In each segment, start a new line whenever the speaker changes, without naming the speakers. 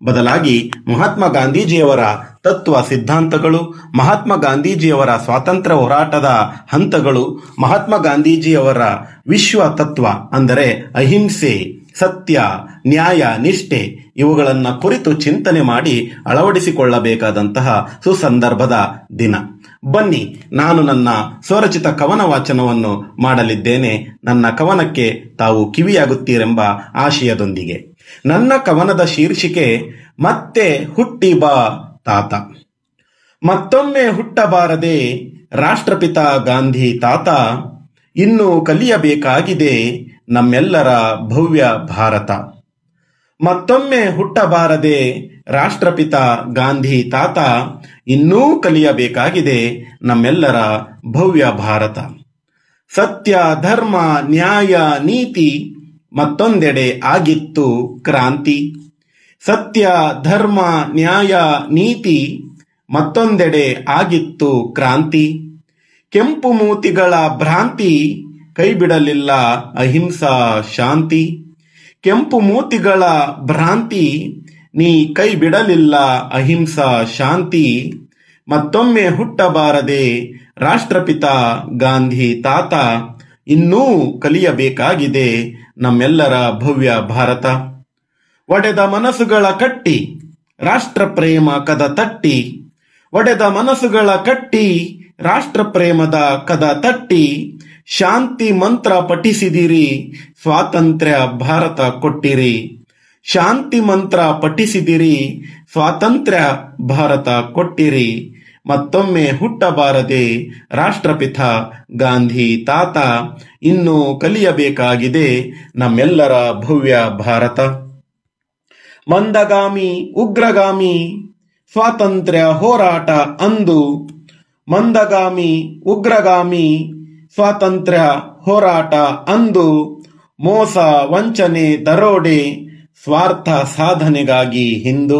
ಬದಲಾಗಿ ಮಹಾತ್ಮ ಗಾಂಧೀಜಿಯವರ ತತ್ವ ಸಿದ್ಧಾಂತಗಳು ಮಹಾತ್ಮ ಗಾಂಧೀಜಿಯವರ ಸ್ವಾತಂತ್ರ್ಯ ಹೋರಾಟದ ಹಂತಗಳು ಮಹಾತ್ಮ ಗಾಂಧೀಜಿಯವರ ವಿಶ್ವ ತತ್ವ ಅಂದರೆ ಅಹಿಂಸೆ ಸತ್ಯ ನ್ಯಾಯ ನಿಷ್ಠೆ ಇವುಗಳನ್ನು ಕುರಿತು ಚಿಂತನೆ ಮಾಡಿ ಅಳವಡಿಸಿಕೊಳ್ಳಬೇಕಾದಂತಹ ಸುಸಂದರ್ಭದ ದಿನ ಬನ್ನಿ ನಾನು ನನ್ನ ಸ್ವರಚಿತ ಕವನ ವಾಚನವನ್ನು ಮಾಡಲಿದ್ದೇನೆ ನನ್ನ ಕವನಕ್ಕೆ ತಾವು ಕಿವಿಯಾಗುತ್ತೀರೆಂಬ ಆಶಯದೊಂದಿಗೆ ನನ್ನ ಕವನದ ಶೀರ್ಷಿಕೆ ಮತ್ತೆ ಹುಟ್ಟಿ ಬಾ ತಾತ ಮತ್ತೊಮ್ಮೆ ಹುಟ್ಟಬಾರದೆ ರಾಷ್ಟ್ರಪಿತ ಗಾಂಧಿ ತಾತ ಇನ್ನು ಕಲಿಯಬೇಕಾಗಿದೆ ನಮ್ಮೆಲ್ಲರ ಭವ್ಯ ಭಾರತ ಮತ್ತೊಮ್ಮೆ ಹುಟ್ಟಬಾರದೆ ರಾಷ್ಟ್ರಪಿತ ಗಾಂಧಿ ತಾತ ಇನ್ನೂ ಕಲಿಯಬೇಕಾಗಿದೆ ನಮ್ಮೆಲ್ಲರ ಭವ್ಯ ಭಾರತ ಸತ್ಯ ಧರ್ಮ ನ್ಯಾಯ ನೀತಿ ಮತ್ತೊಂದೆಡೆ ಆಗಿತ್ತು ಕ್ರಾಂತಿ ಸತ್ಯ ಧರ್ಮ ನ್ಯಾಯ ನೀತಿ ಮತ್ತೊಂದೆಡೆ ಆಗಿತ್ತು ಕ್ರಾಂತಿ ಕೆಂಪು ಮೂತಿಗಳ ಭ್ರಾಂತಿ ಕೈಬಿಡಲಿಲ್ಲ ಅಹಿಂಸಾ ಶಾಂತಿ ಕೆಂಪು ಮೂತಿಗಳ ಭ್ರಾಂತಿ ನೀ ಕೈ ಬಿಡಲಿಲ್ಲ ಅಹಿಂಸಾ ಶಾಂತಿ ಮತ್ತೊಮ್ಮೆ ಹುಟ್ಟಬಾರದೆ ರಾಷ್ಟ್ರಪಿತ ಗಾಂಧಿ ತಾತ ಇನ್ನೂ ಕಲಿಯಬೇಕಾಗಿದೆ ನಮ್ಮೆಲ್ಲರ ಭವ್ಯ ಭಾರತ ಒಡೆದ ಮನಸ್ಸುಗಳ ಕಟ್ಟಿ ರಾಷ್ಟ್ರ ಪ್ರೇಮ ಕದ ತಟ್ಟಿ ಒಡೆದ ಮನಸ್ಸುಗಳ ಕಟ್ಟಿ ರಾಷ್ಟ್ರ ಪ್ರೇಮದ ಕದ ತಟ್ಟಿ ಶಾಂತಿ ಮಂತ್ರ ಪಠಿಸಿದಿರಿ ಸ್ವಾತಂತ್ರ್ಯ ಭಾರತ ಕೊಟ್ಟಿರಿ ಶಾಂತಿ ಮಂತ್ರ ಪಠಿಸಿದಿರಿ ಸ್ವಾತಂತ್ರ್ಯ ಭಾರತ ಕೊಟ್ಟಿರಿ ಮತ್ತೊಮ್ಮೆ ಹುಟ್ಟಬಾರದೆ ರಾಷ್ಟ್ರಪಿತ ಗಾಂಧಿ ತಾತ ಇನ್ನು ಕಲಿಯಬೇಕಾಗಿದೆ ನಮ್ಮೆಲ್ಲರ ಭವ್ಯ ಭಾರತ ಮಂದಗಾಮಿ ಉಗ್ರಗಾಮಿ ಸ್ವಾತಂತ್ರ್ಯ ಹೋರಾಟ ಅಂದು ಮಂದಗಾಮಿ ಉಗ್ರಗಾಮಿ ಸ್ವಾತಂತ್ರ್ಯ ಹೋರಾಟ ಅಂದು ಮೋಸ ವಂಚನೆ ದರೋಡೆ ಸ್ವಾರ್ಥ ಸಾಧನೆಗಾಗಿ ಹಿಂದು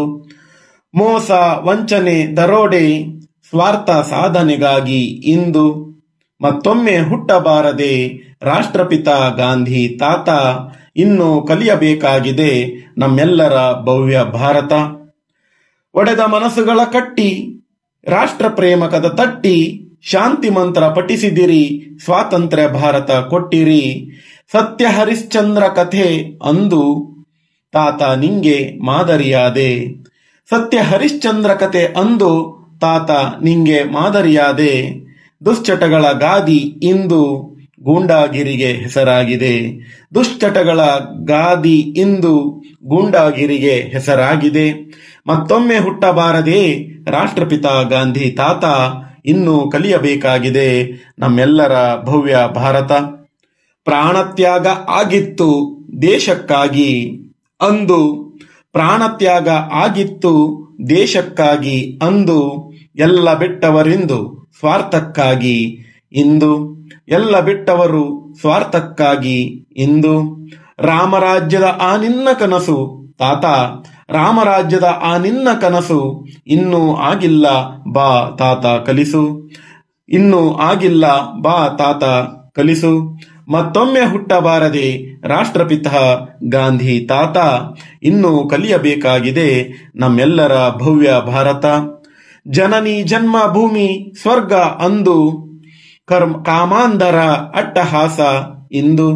ಮೋಸ ವಂಚನೆ ದರೋಡೆ ಸ್ವಾರ್ಥ ಸಾಧನೆಗಾಗಿ ಇಂದು ಮತ್ತೊಮ್ಮೆ ಹುಟ್ಟಬಾರದೆ ರಾಷ್ಟ್ರಪಿತ ಗಾಂಧಿ ತಾತ ಇನ್ನು ಕಲಿಯಬೇಕಾಗಿದೆ ನಮ್ಮೆಲ್ಲರ ಭವ್ಯ ಭಾರತ ಒಡೆದ ಮನಸ್ಸುಗಳ ಕಟ್ಟಿ ರಾಷ್ಟ್ರ ಪ್ರೇಮಕದ ತಟ್ಟಿ ಶಾಂತಿ ಮಂತ್ರ ಪಠಿಸಿದಿರಿ ಸ್ವಾತಂತ್ರ್ಯ ಭಾರತ ಕೊಟ್ಟಿರಿ ಸತ್ಯ ಹರಿಶ್ಚಂದ್ರ ಕಥೆ ಅಂದು ತಾತ ನಿಂಗೆ ಮಾದರಿಯಾದೆ ಸತ್ಯ ಹರಿಶ್ಚಂದ್ರ ಕತೆ ಅಂದು ತಾತ ನಿಂಗೆ ಮಾದರಿಯಾದೆ ದುಶ್ಚಟಗಳ ಗಾದಿ ಇಂದು ಗೂಂಡಾಗಿರಿಗೆ ಹೆಸರಾಗಿದೆ ದುಶ್ಚಟಗಳ ಗಾದಿ ಇಂದು ಗೂಂಡಾಗಿರಿಗೆ ಹೆಸರಾಗಿದೆ ಮತ್ತೊಮ್ಮೆ ಹುಟ್ಟಬಾರದೆ ರಾಷ್ಟ್ರಪಿತ ಗಾಂಧಿ ತಾತ ಇನ್ನು ಕಲಿಯಬೇಕಾಗಿದೆ ನಮ್ಮೆಲ್ಲರ ಭವ್ಯ ಭಾರತ ಪ್ರಾಣತ್ಯಾಗ ಆಗಿತ್ತು ದೇಶಕ್ಕಾಗಿ ಅಂದು ಪ್ರಾಣತ್ಯಾಗ ಆಗಿತ್ತು ದೇಶಕ್ಕಾಗಿ ಅಂದು ಎಲ್ಲ ಬಿಟ್ಟವರಿಂದು ಸ್ವಾರ್ಥಕ್ಕಾಗಿ ಇಂದು ಎಲ್ಲ ಬಿಟ್ಟವರು ಸ್ವಾರ್ಥಕ್ಕಾಗಿ ಇಂದು ರಾಮರಾಜ್ಯದ ಆ ನಿನ್ನ ಕನಸು ತಾತ ರಾಮರಾಜ್ಯದ ಆ ನಿನ್ನ ಕನಸು ಇನ್ನೂ ಆಗಿಲ್ಲ ಬಾ ತಾತ ಕಲಿಸು ಇನ್ನೂ ಆಗಿಲ್ಲ ಬಾ ತಾತ ಕಲಿಸು ಮತ್ತೊಮ್ಮೆ ಹುಟ್ಟಬಾರದೆ ರಾಷ್ಟ್ರಪಿತ ಗಾಂಧಿ ತಾತ ಇನ್ನು ಕಲಿಯಬೇಕಾಗಿದೆ ನಮ್ಮೆಲ್ಲರ ಭವ್ಯ ಭಾರತ ಜನನಿ ಜನ್ಮಭೂಮಿ ಸ್ವರ್ಗ ಅಂದು ಕರ್ಮ ಕಾಮಾಂಧರ ಅಟ್ಟಹಾಸ ಇಂದು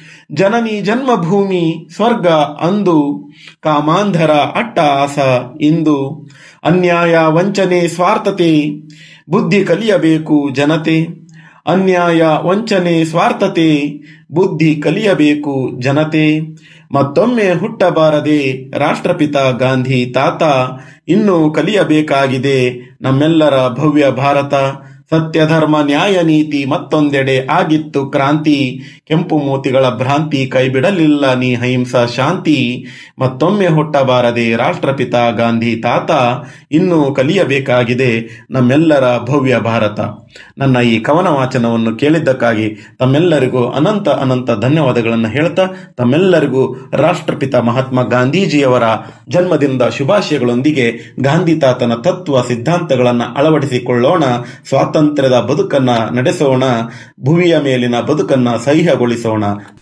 ಜನನಿ ಜನ್ಮಭೂಮಿ ಸ್ವರ್ಗ ಅಂದು ಕಾಮಾಂಧರ ಅಟ್ಟಹಾಸ ಇಂದು ಅನ್ಯಾಯ ವಂಚನೆ ಸ್ವಾರ್ಥತೆ ಬುದ್ಧಿ ಕಲಿಯಬೇಕು ಜನತೆ ಅನ್ಯಾಯ ವಂಚನೆ ಸ್ವಾರ್ಥತೆ ಬುದ್ಧಿ ಕಲಿಯಬೇಕು ಜನತೆ ಮತ್ತೊಮ್ಮೆ ಹುಟ್ಟಬಾರದೆ ರಾಷ್ಟ್ರಪಿತ ಗಾಂಧಿ ತಾತ ಇನ್ನು ಕಲಿಯಬೇಕಾಗಿದೆ ನಮ್ಮೆಲ್ಲರ ಭವ್ಯ ಭಾರತ ಸತ್ಯ ಧರ್ಮ ನ್ಯಾಯ ನೀತಿ ಮತ್ತೊಂದೆಡೆ ಆಗಿತ್ತು ಕ್ರಾಂತಿ ಕೆಂಪು ಮೋತಿಗಳ ಭ್ರಾಂತಿ ಕೈಬಿಡಲಿಲ್ಲ ನೀ ಅಹಿಂಸಾ ಶಾಂತಿ ಮತ್ತೊಮ್ಮೆ ಹುಟ್ಟಬಾರದೆ ರಾಷ್ಟ್ರಪಿತ ಗಾಂಧಿ ತಾತ ಇನ್ನು ಕಲಿಯಬೇಕಾಗಿದೆ ನಮ್ಮೆಲ್ಲರ ಭವ್ಯ ಭಾರತ ನನ್ನ ಈ ಕವನ ವಾಚನವನ್ನು ಕೇಳಿದ್ದಕ್ಕಾಗಿ ತಮ್ಮೆಲ್ಲರಿಗೂ ಅನಂತ ಅನಂತ ಧನ್ಯವಾದಗಳನ್ನು ಹೇಳ್ತಾ ತಮ್ಮೆಲ್ಲರಿಗೂ ರಾಷ್ಟ್ರಪಿತ ಮಹಾತ್ಮ ಗಾಂಧೀಜಿಯವರ ಜನ್ಮದಿನದ ಶುಭಾಶಯಗಳೊಂದಿಗೆ ಗಾಂಧಿ ತಾತನ ತತ್ವ ಸಿದ್ಧಾಂತಗಳನ್ನು ಅಳವಡಿಸಿಕೊಳ್ಳೋಣ ಸ್ವಾತಂತ್ರ್ಯದ ಬದುಕನ್ನ ನಡೆಸೋಣ ಭುವಿಯ ಮೇಲಿನ ಬದುಕನ್ನ ಸಹ್ಯಗೊಳಿಸೋಣ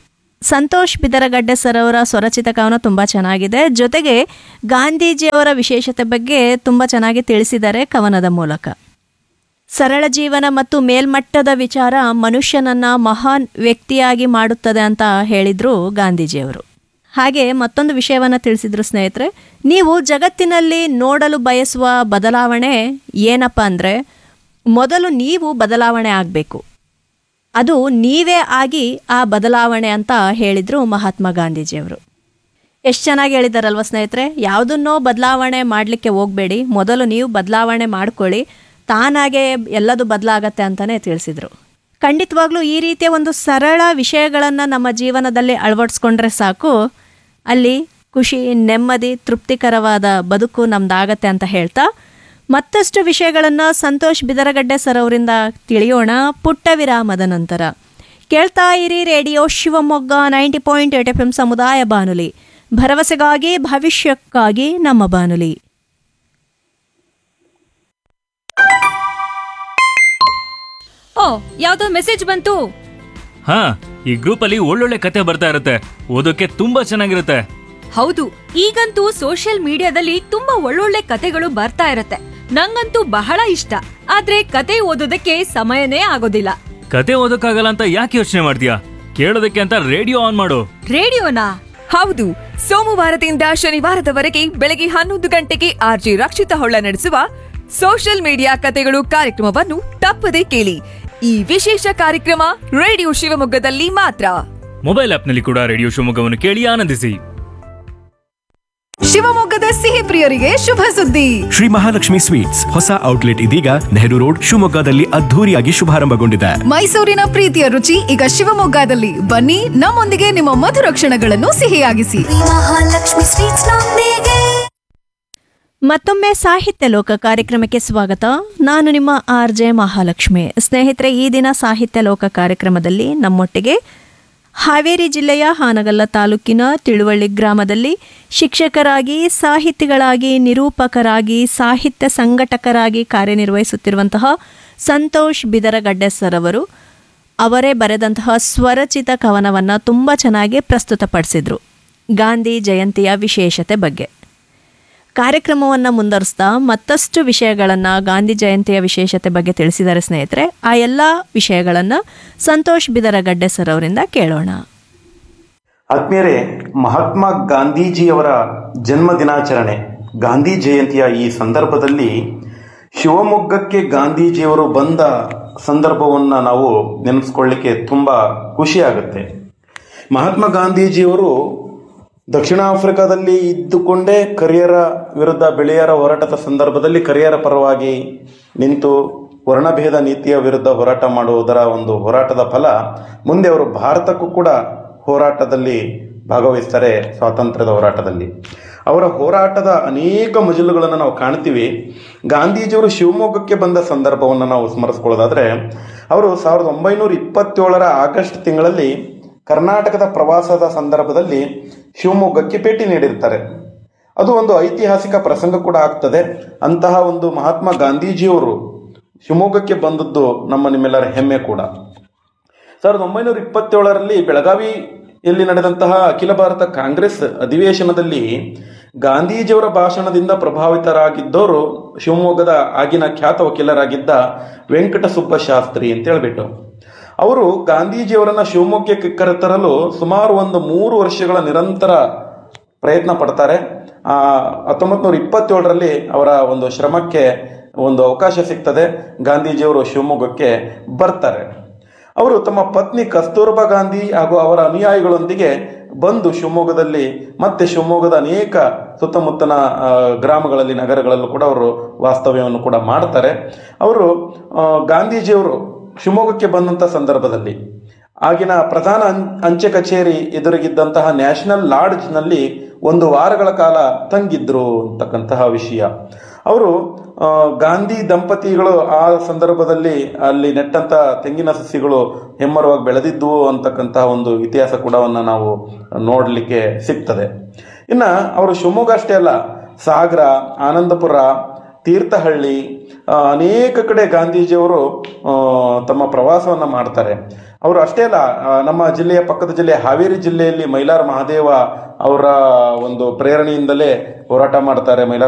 ಸಂತೋಷ್ ಬಿದರಗಡ್ಡೆ ಸರ್ ಅವರ ಸ್ವರಚಿತ ಕವನ ತುಂಬ ಚೆನ್ನಾಗಿದೆ ಜೊತೆಗೆ ಗಾಂಧೀಜಿಯವರ ವಿಶೇಷತೆ ಬಗ್ಗೆ ತುಂಬ ಚೆನ್ನಾಗಿ ತಿಳಿಸಿದ್ದಾರೆ ಕವನದ ಮೂಲಕ ಸರಳ ಜೀವನ ಮತ್ತು ಮೇಲ್ಮಟ್ಟದ ವಿಚಾರ ಮನುಷ್ಯನನ್ನ ಮಹಾನ್ ವ್ಯಕ್ತಿಯಾಗಿ ಮಾಡುತ್ತದೆ ಅಂತ ಹೇಳಿದ್ರು ಗಾಂಧೀಜಿಯವರು ಹಾಗೆ ಮತ್ತೊಂದು ವಿಷಯವನ್ನು ತಿಳಿಸಿದ್ರು ಸ್ನೇಹಿತರೆ ನೀವು ಜಗತ್ತಿನಲ್ಲಿ ನೋಡಲು ಬಯಸುವ ಬದಲಾವಣೆ ಏನಪ್ಪ ಅಂದರೆ ಮೊದಲು ನೀವು ಬದಲಾವಣೆ ಆಗಬೇಕು ಅದು ನೀವೇ ಆಗಿ ಆ ಬದಲಾವಣೆ ಅಂತ ಹೇಳಿದರು ಮಹಾತ್ಮ ಗಾಂಧೀಜಿಯವರು ಎಷ್ಟು ಚೆನ್ನಾಗಿ ಹೇಳಿದಾರಲ್ವ ಸ್ನೇಹಿತರೆ ಯಾವುದನ್ನೋ ಬದಲಾವಣೆ ಮಾಡಲಿಕ್ಕೆ ಹೋಗಬೇಡಿ ಮೊದಲು ನೀವು ಬದಲಾವಣೆ ಮಾಡ್ಕೊಳ್ಳಿ ತಾನಾಗೆ ಎಲ್ಲದು ಬದಲಾಗತ್ತೆ ಅಂತಲೇ ತಿಳಿಸಿದರು ಖಂಡಿತವಾಗ್ಲೂ ಈ ರೀತಿಯ ಒಂದು ಸರಳ ವಿಷಯಗಳನ್ನು ನಮ್ಮ ಜೀವನದಲ್ಲಿ ಅಳವಡಿಸ್ಕೊಂಡ್ರೆ ಸಾಕು ಅಲ್ಲಿ ಖುಷಿ ನೆಮ್ಮದಿ ತೃಪ್ತಿಕರವಾದ ಬದುಕು ನಮ್ದಾಗತ್ತೆ ಅಂತ ಹೇಳ್ತಾ ಮತ್ತಷ್ಟು ವಿಷಯಗಳನ್ನು ಸಂತೋಷ್ ಬಿದರಗಡ್ಡೆ ಸರ್ ಅವರಿಂದ ತಿಳಿಯೋಣ ಪುಟ್ಟ ವಿರಾಮದ ನಂತರ ಕೇಳ್ತಾ ಇರಿ radio Shivamogga ninety point eight F M ಸಮುದಾಯ ಬಾನುಲಿ ಭರವಸೆಗಾಗಿ ಭವಿಷ್ಯಕ್ಕಾಗಿ ನಮ್ಮ ಬಾನುಲಿ
ಓ ಯಾವ್ದೋ ಮೆಸೇಜ್ ಬಂತು
ಹಾ ಈ ಗ್ರೂಪ್ ಅಲ್ಲಿ ಒಳ್ಳೊಳ್ಳೆ ಕತೆ ಬರ್ತಾ ಇರುತ್ತೆ ಓದೋಕೆ ತುಂಬಾ ಚೆನ್ನಾಗಿರುತ್ತೆ
ಹೌದು ಈಗಂತೂ ಸೋಷಿಯಲ್ ಮೀಡಿಯಾದಲ್ಲಿ ತುಂಬಾ ಒಳ್ಳೊಳ್ಳೆ ಕತೆಗಳು ಬರ್ತಾ ಇರತ್ತೆ ನಂಗಂತೂ ಬಹಳ ಇಷ್ಟ ಆದ್ರೆ ಕತೆ ಓದೋದಕ್ಕೆ ಸಮಯನೇ ಆಗೋದಿಲ್ಲ
ಕತೆ ಓದೋಕ್ಕಾಗಲ್ಲ ಅಂತ ಯಾಕೆ ಯೋಚನೆ ಮಾಡ್ತೀಯಾ ಕೇಳೋದಕ್ಕೆ ಅಂತ ರೇಡಿಯೋ ಆನ್ ಮಾಡು
ರೇಡಿಯೋನಾ
ಹೌದು ಸೋಮವಾರದಿಂದ ಶನಿವಾರದವರೆಗೆ ಬೆಳಗ್ಗೆ ಹನ್ನೊಂದು ಗಂಟೆಗೆ ಆರ್ಜಿ ರಕ್ಷಿತ ಹೊಳ್ಳ ನಡೆಸುವ ಸೋಷಿಯಲ್ ಮೀಡಿಯಾ ಕತೆಗಳು ಕಾರ್ಯಕ್ರಮವನ್ನು ತಪ್ಪದೆ ಕೇಳಿ ಈ ವಿಶೇಷ ಕಾರ್ಯಕ್ರಮ ರೇಡಿಯೋ ಶಿವಮೊಗ್ಗದಲ್ಲಿ ಮಾತ್ರ
ಮೊಬೈಲ್ ಆಪ್ನಲ್ಲಿ ಕೂಡ ರೇಡಿಯೋ ಶಿವಮೊಗ್ಗವನ್ನು ಕೇಳಿ ಆನಂದಿಸಿ
ಶಿವಮೊಗ್ಗದ ಸಿಹಿ ಪ್ರಿಯರಿಗೆ ಶುಭ ಸುದ್ದಿ
ಶ್ರೀ ಮಹಾಲಕ್ಷ್ಮಿ ಸ್ವೀಟ್ಸ್ ಹೊಸ ಔಟ್ಲೆಟ್ ಇದೀಗ ನೆಹರು ರೋಡ್ ಶಿವಮೊಗ್ಗದಲ್ಲಿ ಅದ್ಧೂರಿಯಾಗಿ ಶುಭಾರಂಭಗೊಂಡಿದೆ
ಮೈಸೂರಿನ ಪ್ರೀತಿಯ ರುಚಿ ಈಗ ಶಿವಮೊಗ್ಗದಲ್ಲಿ ಬನ್ನಿ ನಮ್ಮೊಂದಿಗೆ ನಿಮ್ಮ ಮಧುರ ಕ್ಷಣಗಳನ್ನು ಸಿಹಿಯಾಗಿಸಿ
ಮಹಾಲಕ್ಷ್ಮಿ ಸ್ವೀಟ್ಸ್ ನೊಂದಿಗೆ
ಮತ್ತೊಮ್ಮೆ ಸಾಹಿತ್ಯ ಲೋಕ ಕಾರ್ಯಕ್ರಮಕ್ಕೆ ಸ್ವಾಗತ ನಾನು ನಿಮ್ಮ ಆರ್ ಜೆ ಮಹಾಲಕ್ಷ್ಮಿ ಸ್ನೇಹಿತರೆ ಈ ದಿನ ಸಾಹಿತ್ಯ ಲೋಕ ಕಾರ್ಯಕ್ರಮದಲ್ಲಿ ನಮ್ಮೊಟ್ಟಿಗೆ ಹಾವೇರಿ ಜಿಲ್ಲೆಯ ಹಾನಗಲ್ಲ ತಾಲೂಕಿನ ತಿಳುವಳ್ಳಿ ಗ್ರಾಮದಲ್ಲಿ ಶಿಕ್ಷಕರಾಗಿ ಸಾಹಿತಿಗಳಾಗಿ ನಿರೂಪಕರಾಗಿ ಸಾಹಿತ್ಯ ಸಂಘಟಕರಾಗಿ ಕಾರ್ಯನಿರ್ವಹಿಸುತ್ತಿರುವಂತಹ ಸಂತೋಷ್ ಬಿದರಗಡ್ಡೆ ಸರ್ ಅವರು ಅವರೇ ಬರೆದಂತಹ ಸ್ವರಚಿತ ಕವನವನ್ನು ತುಂಬ ಚೆನ್ನಾಗಿ ಪ್ರಸ್ತುತಪಡಿಸಿದರು ಗಾಂಧಿ ಜಯಂತಿಯ ವಿಶೇಷತೆ ಬಗ್ಗೆ ಕಾರ್ಯಕ್ರಮವನ್ನು ಮುಂದುವರಿಸ್ತಾ ಮತ್ತಷ್ಟು ವಿಷಯಗಳನ್ನು ಗಾಂಧಿ ಜಯಂತಿಯ ವಿಶೇಷತೆ ಬಗ್ಗೆ ತಿಳಿಸಿದ್ದಾರೆ ಸ್ನೇಹಿತರೆ ಆ ಎಲ್ಲ ವಿಷಯಗಳನ್ನು ಸಂತೋಷ್ ಬಿದರಗಡ್ಡೆ ಸರ್ ಅವರಿಂದ ಕೇಳೋಣ
ಆತ್ಮೀಯರೇ ಮಹಾತ್ಮ ಗಾಂಧೀಜಿಯವರ ಜನ್ಮ ದಿನಾಚರಣೆ ಗಾಂಧಿ ಜಯಂತಿಯ ಈ ಸಂದರ್ಭದಲ್ಲಿ ಶಿವಮೊಗ್ಗಕ್ಕೆ ಗಾಂಧೀಜಿಯವರು ಬಂದ ಸಂದರ್ಭವನ್ನು ನಾವು ನೆನೆಸ್ಕೊಳ್ಳಿಕ್ಕೆ ತುಂಬ ಖುಷಿಯಾಗುತ್ತೆ ಮಹಾತ್ಮ ಗಾಂಧೀಜಿಯವರು ದಕ್ಷಿಣ ಆಫ್ರಿಕಾದಲ್ಲಿ ಇದ್ದುಕೊಂಡೇ ಕರಿಯರ ವಿರುದ್ಧ ಬೆಳೆಯರ ಹೋರಾಟದ ಸಂದರ್ಭದಲ್ಲಿ ಕರಿಯರ ಪರವಾಗಿ ನಿಂತು ವರ್ಣಭೇದ ನೀತಿಯ ವಿರುದ್ಧ ಹೋರಾಟ ಮಾಡುವುದರ ಒಂದು ಹೋರಾಟದ ಫಲ ಮುಂದೆ ಅವರು ಭಾರತಕ್ಕೂ ಕೂಡ ಹೋರಾಟದಲ್ಲಿ ಭಾಗವಹಿಸ್ತಾರೆ ಸ್ವಾತಂತ್ರ್ಯದ ಹೋರಾಟದಲ್ಲಿ ಅವರ ಹೋರಾಟದ ಅನೇಕ ಮಜಲುಗಳನ್ನು ನಾವು ಕಾಣ್ತೀವಿ ಗಾಂಧೀಜಿಯವರು ಶಿವಮೊಗ್ಗಕ್ಕೆ ಬಂದ ಸಂದರ್ಭವನ್ನು ನಾವು ಸ್ಮರಿಸ್ಕೊಳ್ಳೋದಾದ್ರೆ ಅವರು ಸಾವಿರದ ಒಂಬೈನೂರ ಇಪ್ಪತ್ತೇಳರ ಆಗಸ್ಟ್ ತಿಂಗಳಲ್ಲಿ ಕರ್ನಾಟಕದ ಪ್ರವಾಸದ ಸಂದರ್ಭದಲ್ಲಿ ಶಿವಮೊಗ್ಗಕ್ಕೆ ಭೇಟಿ ನೀಡಿರ್ತಾರೆ ಅದು ಒಂದು ಐತಿಹಾಸಿಕ ಪ್ರಸಂಗ ಕೂಡ ಆಗ್ತದೆ ಅಂತಹ ಒಂದು ಮಹಾತ್ಮ ಗಾಂಧೀಜಿಯವರು ಶಿವಮೊಗ್ಗಕ್ಕೆ ಬಂದದ್ದು ನಮ್ಮ ನಿಮ್ಮೆಲ್ಲರ ಹೆಮ್ಮೆ ಕೂಡ ಸಾವಿರದ ಒಂಬೈನೂರ ಇಪ್ಪತ್ತೇಳರಲ್ಲಿ ಬೆಳಗಾವಿಯಲ್ಲಿ ನಡೆದಂತಹ ಅಖಿಲ ಭಾರತ ಕಾಂಗ್ರೆಸ್ ಅಧಿವೇಶನದಲ್ಲಿ ಗಾಂಧೀಜಿಯವರ ಭಾಷಣದಿಂದ ಪ್ರಭಾವಿತರಾಗಿದ್ದವರು ಶಿವಮೊಗ್ಗದ ಆಗಿನ ಖ್ಯಾತ ವಕೀಲರಾಗಿದ್ದ ವೆಂಕಟಸುಬ್ಬ ಶಾಸ್ತ್ರಿ ಅಂತ ಹೇಳ್ಬಿಟ್ಟು ಅವರು ಗಾಂಧೀಜಿಯವರನ್ನ ಶಿವಮೊಗ್ಗಕ್ಕೆ ಕರೆತರಲು ಸುಮಾರು ಒಂದು ಮೂರು ವರ್ಷಗಳ ನಿರಂತರ ಪ್ರಯತ್ನ ಪಡ್ತಾರೆ ಹತ್ತೊಂಬತ್ತು ನೂರ ಇಪ್ಪತ್ತೇಳರಲ್ಲಿ ಅವರ ಒಂದು ಶ್ರಮಕ್ಕೆ ಒಂದು ಅವಕಾಶ ಸಿಗ್ತದೆ ಗಾಂಧೀಜಿಯವರು ಶಿವಮೊಗ್ಗಕ್ಕೆ ಬರ್ತಾರೆ ಅವರು ತಮ್ಮ ಪತ್ನಿ ಕಸ್ತೂರ್ಬಾ ಗಾಂಧಿ ಹಾಗೂ ಅವರ ಅನುಯಾಯಿಗಳೊಂದಿಗೆ ಬಂದು ಶಿವಮೊಗ್ಗದಲ್ಲಿ ಮತ್ತೆ ಶಿವಮೊಗ್ಗದ ಅನೇಕ ಸುತ್ತಮುತ್ತಲ ಆ, ಗ್ರಾಮಗಳಲ್ಲಿ ನಗರಗಳಲ್ಲೂ ಕೂಡ ಅವರು ವಾಸ್ತವ್ಯವನ್ನು ಕೂಡ ಮಾಡ್ತಾರೆ ಅವರು ಆ, ಗಾಂಧೀಜಿಯವರು ಶಿವಮೊಗ್ಗಕ್ಕೆ ಬಂದಂಥ ಸಂದರ್ಭದಲ್ಲಿ ಆಗಿನ ಪ್ರಧಾನ ಅಂ- ಅಂಚೆ ಕಚೇರಿ ಎದುರಿಗಿದ್ದಂತಹ ನ್ಯಾಷನಲ್ ಲಾಡ್ಜ್ನಲ್ಲಿ ಒಂದು ವಾರಗಳ ಕಾಲ ತಂಗಿದ್ರು ಅಂತಕ್ಕಂತಹ ವಿಷಯ ಅವರು ಆ, ಗಾಂಧಿ ದಂಪತಿಗಳು ಆ ಸಂದರ್ಭದಲ್ಲಿ ಅಲ್ಲಿ ನೆಟ್ಟಂತ ತೆಂಗಿನ ಸಸಿಗಳು ಹೆಮ್ಮರವಾಗಿ ಬೆಳೆದಿದ್ವು ಅಂತಕ್ಕಂತಹ ಒಂದು ಇತಿಹಾಸ ಕೂಡವನ್ನ ನಾವು ನೋಡಲಿಕ್ಕೆ ಸಿಗ್ತದೆ ಇನ್ನ ಅವರು ಶಿವಮೊಗ್ಗ ಅಷ್ಟೇ ಅಲ್ಲ ಸಾಗರ ಆನಂದಪುರ ತೀರ್ಥಹಳ್ಳಿ ಆ, ಅನೇಕ ಕಡೆ ಗಾಂಧೀಜಿಯವರು ಆ, ತಮ್ಮ ಪ್ರವಾಸವನ್ನು ಮಾಡ್ತಾರೆ ಅವರು ಅಷ್ಟೇ ಅಲ್ಲ ಆ, ನಮ್ಮ ಜಿಲ್ಲೆಯ ಪಕ್ಕದ ಜಿಲ್ಲೆ ಹಾವೇರಿ ಜಿಲ್ಲೆಯಲ್ಲಿ ಮೈಲಾರ ಮಹಾದೇವ ಅವರ ಒಂದು ಪ್ರೇರಣೆಯಿಂದಲೇ ಹೋರಾಟ ಮಾಡ್ತಾರೆ ಮೈಲಾರ